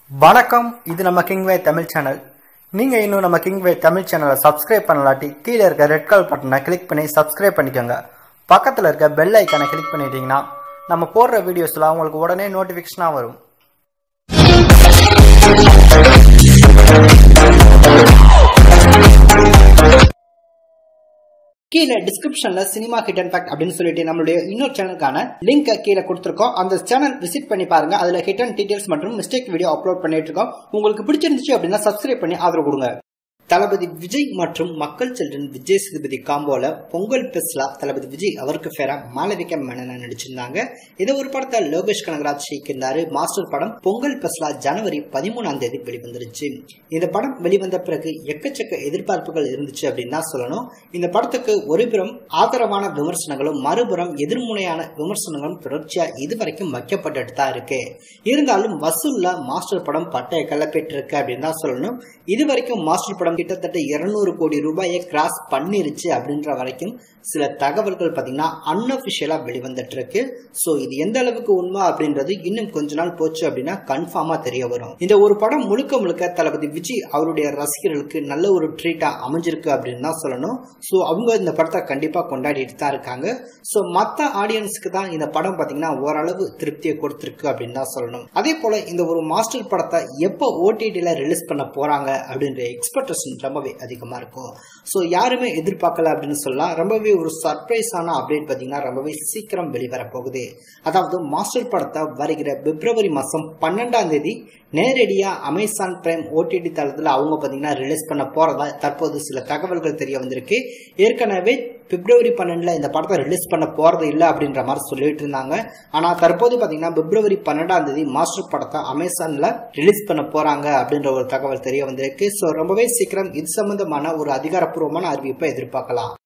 வணக்கம் இது நம்ம கிங்வே தமிழ் சேனல் நீங்கள் இன்னும் நம்ம கிங்வே தமிழ் சேனலை சப்ஸ்கிரைப் பண்ணலாட்டி கீழே இருக்க ரெட் கலர் பட்டனை கிளிக் பண்ணி சப்ஸ்கிரைப் பண்ணிக்கோங்க பக்கத்தில் இருக்க பெல் ஐக்கானை கிளிக் பண்ணிட்டீங்கன்னா நம்ம போடுற வீடியோஸ்லாம் உங்களுக்கு உடனே நோட்டிஃபிகேஷனாக வரும் கீழே டிஸ்கிரிப்ஷன்ல சினிமா ஹிடன் ஃபேக்ட் அப்படின்னு சொல்லிட்டு நம்மளுடைய இன்னொரு சேனலுக்கான லிங்க் கீழே கொடுத்துருக்கோம் அந்த சேனல் விசிட் பண்ணி பாருங்க அதுல ஹிடன் டீடைல்ஸ் மற்றும் மிஸ்டேக் வீடியோ அப்லோட் பண்ணிட்டு இருக்கோம் உங்களுக்கு பிடிச்சிருந்துச்சு அப்படின்னா சப்ஸ்கிரைப் பண்ணி ஆதரவு கொடுங்க தளபதி விஜய் மற்றும் மக்கள் செல்வன் விஜய் சேதுபதி காம்போல பொங்கல் பெஸ்லா தளபதி விஜய் அவருக்கு ஃபேரா மாளவிகா மேனனா நடிச்சிருந்தாங்க இதை ஒரு படத்தை லோகேஷ் கனகராஜ் இயக்கியிருந்தாரு மாஸ்டர் படம் பொங்கல் பெஸ்லா ஜனவரி பதிமூணாம் தேதி வெளிவந்துருச்சு இந்த படம் வெளிவந்த பிறகு எக்கச்சக்க எதிர்பார்ப்புகள் இருந்துச்சு அப்படின்னு தான் சொல்லணும் இந்த படத்துக்கு ஒருபுறம் ஆதரவான விமர்சனங்களும் மறுபுறம் எதிர்முனையான விமர்சனங்களும் தொடர்ச்சியா இதுவரைக்கும் வைக்கப்பட்டுட்டு தான் இருக்கு இருந்தாலும் வசூல்ல மாஸ்டர் படம் பட்டைய கிளப்பிட்டு இருக்கு அப்படின்னு தான் சொல்லணும் இதுவரைக்கும் மாஸ்டர் படம் கிட்டத்தட்ட இருநூறு கோடி ரூபாயை கிராஸ் பண்ணிருச்சு அப்படின்ற வரைக்கும் சில தகவல்கள் பார்த்தீங்கன்னா அன்அபிஷியலா வெளிவந்துட்டு இருக்கு ஸோ இது எந்த அளவுக்கு உண்மை அப்படின்றது இன்னும் கொஞ்ச நாள் போச்சு அப்படின்னா கன்ஃபார்மா தெரிய வரும் இந்த ஒரு படம் முழுக்க முழுக்க தளபதி விஜய் அவருடைய ரசிகர்களுக்கு நல்ல ஒரு ட்ரீட்டா அமைஞ்சிருக்கு அப்படின்னு தான் சொல்லணும் ஸோ அவங்க இந்த படத்தை கண்டிப்பா கொண்டாடிட்டு தான் இருக்காங்க ஸோ மற்ற ஆடியன்ஸ்க்கு தான் இந்த படம் பார்த்தீங்கன்னா ஓரளவு திருப்தியை கொடுத்துருக்கு அப்படின்னு தான் சொல்லணும் அதே போல இந்த ஒரு மாஸ்டர் படத்தை எப்போ ஓடிடியில் ரிலீஸ் பண்ண போறாங்க அப்படின்ற எக்ஸ்பெக்டேஷன் ரொம்பவே அதிகமாக இருக்கும் ஸோ யாருமே எதிர்பார்க்கல அப்படின்னு சொல்லலாம் ரொம்பவே ஒரு சர்ப்ரைஸான அப்டேட் பார்த்தீங்கன்னா ரொம்பவே சீக்கிரம் வெளிவர போகுது அதாவது மாஸ்டர் படத்தை வருகிற பிப்ரவரி மாதம் பன்னெண்டாம் தேதி நேரடியாக அமேசான் பிரைம் ஓடிடி தளத்தில் அவங்க பார்த்தீங்கன்னா ரிலீஸ் பண்ண போகிறதா தற்போது சில தகவல்கள் தெரிய வந்திருக்கு ஏற்கனவே பிப்ரவரி பன்னெண்டில் இந்த படத்தை ரிலீஸ் பண்ண போகிறது இல்லை அப்படின்ற மாதிரி சொல்லிட்டு இருந்தாங்க ஆனால் தற்போது பார்த்தீங்கன்னா பிப்ரவரி பன்னெண்டாம் தேதி மாஸ்டர் படத்தை அமேசானில் ரிலீஸ் பண்ண போகிறாங்க அப்படின்ற ஒரு தகவல் தெரிய வந்திருக்கு ஸோ ரொம்பவே சீக்கிரம் இது சம்பந்தமான ஒரு அதிகாரப்பூர்வமான அறிவிப்பை எதிர்பார்க்கலாம்